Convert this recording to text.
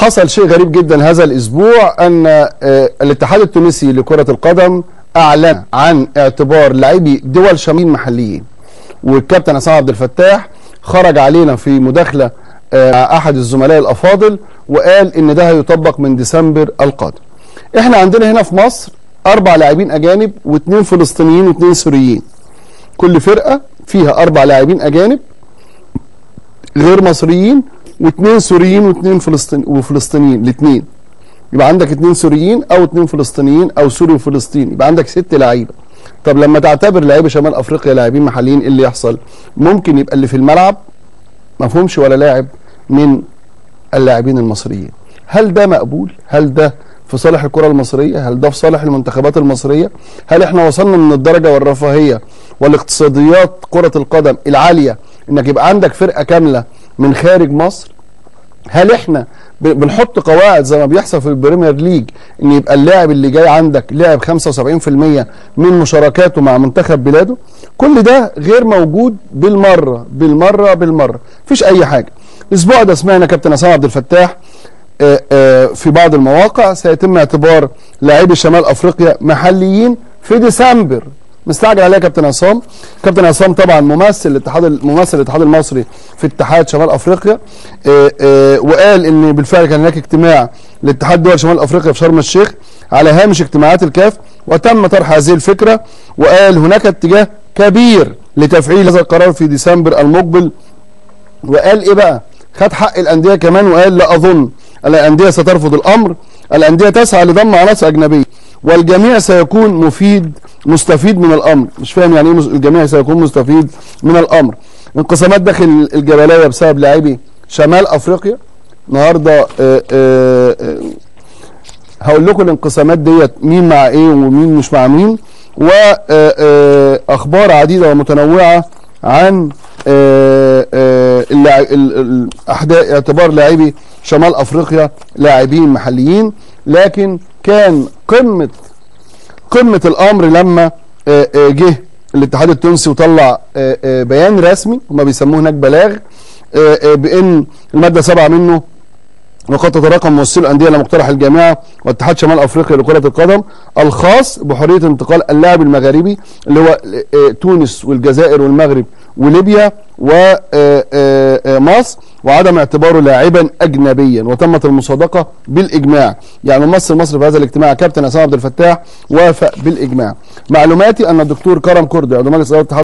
حصل شيء غريب جدا هذا الاسبوع ان آه، الاتحاد التونسي لكرة القدم اعلن عن اعتبار لاعبي دول شمال محليين والكابتن عصام عبد الفتاح خرج علينا في مداخلة آه، مع احد الزملاء الافاضل وقال ان ده هيطبق من ديسمبر القادم احنا عندنا هنا في مصر اربع لاعبين اجانب واثنين فلسطينيين واثنين سوريين كل فرقة فيها اربع لاعبين اجانب غير مصريين واثنين سوريين واثنين فلسطين وفلسطينيين الاثنين يبقى عندك اثنين سوريين او اثنين فلسطينيين او سوري وفلسطيني يبقى عندك ست لعيبه طب لما تعتبر لعيبه شمال افريقيا لاعبين محليين ايه اللي يحصل ممكن يبقى اللي في الملعب ما فهمش ولا لاعب من اللاعبين المصريين هل ده مقبول هل ده في صالح الكره المصريه هل ده في صالح المنتخبات المصريه هل احنا وصلنا من الدرجه والرفاهيه والاقتصاديات كره القدم العاليه انك يبقى عندك فرقه كامله من خارج مصر هل احنا ب- بنحط قواعد زي ما بيحصل في البريمير ليج ان يبقى اللاعب اللي جاي عندك لاعب 75% من مشاركاته مع منتخب بلاده كل ده غير موجود بالمره بالمره بالمره مفيش اي حاجه الاسبوع ده سمعنا كابتن عصام عبد الفتاح آه، آه، في بعض المواقع سيتم اعتبار لاعبي شمال افريقيا محليين في ديسمبر مستعجل عليها كابتن عصام كابتن عصام طبعا ممثل الاتحاد ممثل الاتحاد المصري في اتحاد شمال افريقيا آه، آه، وقال ان بالفعل كان هناك اجتماع لاتحاد دول شمال افريقيا في شرم الشيخ على هامش اجتماعات الكاف وتم طرح هذه الفكره وقال هناك اتجاه كبير لتفعيل هذا القرار في ديسمبر المقبل وقال ايه بقى خد حق الانديه كمان وقال لا اظن الانديه سترفض الامر الانديه تسعى لضم عناصر اجنبيه والجميع سيكون مفيد مستفيد من الامر مش فاهم يعني ايه مس- الجميع سيكون مستفيد من الامر انقسامات داخل الجبليه بسبب لاعبي شمال افريقيا النهارده آه، آه، آه، هقول لكم الانقسامات ديت مين مع ايه ومين مش مع مين واخبار عديده ومتنوعه عن آه، آه، اللاع- ال- ال- احداث اعتبار لاعبي شمال افريقيا لاعبين محليين لكن كان قمه قمه الامر لما آه، آه، جه الاتحاد التونسي وطلع آه، آه، بيان رسمي هم بيسموه هناك بلاغ آه، آه، بان الماده 7 منه وقد تتراكم ممثلو الانديه لمقترح الجامعه واتحاد شمال افريقيا لكره القدم الخاص بحريه انتقال اللاعب المغاربي اللي هو آه، تونس والجزائر والمغرب وليبيا ومصر وعدم اعتباره لاعبا اجنبيا وتمت المصادقه بالاجماع يعني ممثل مصر في هذا الاجتماع كابتن عصام عبد الفتاح وافق بالاجماع معلوماتي ان الدكتور كرم كردي عضو مجلس اداره اتحاد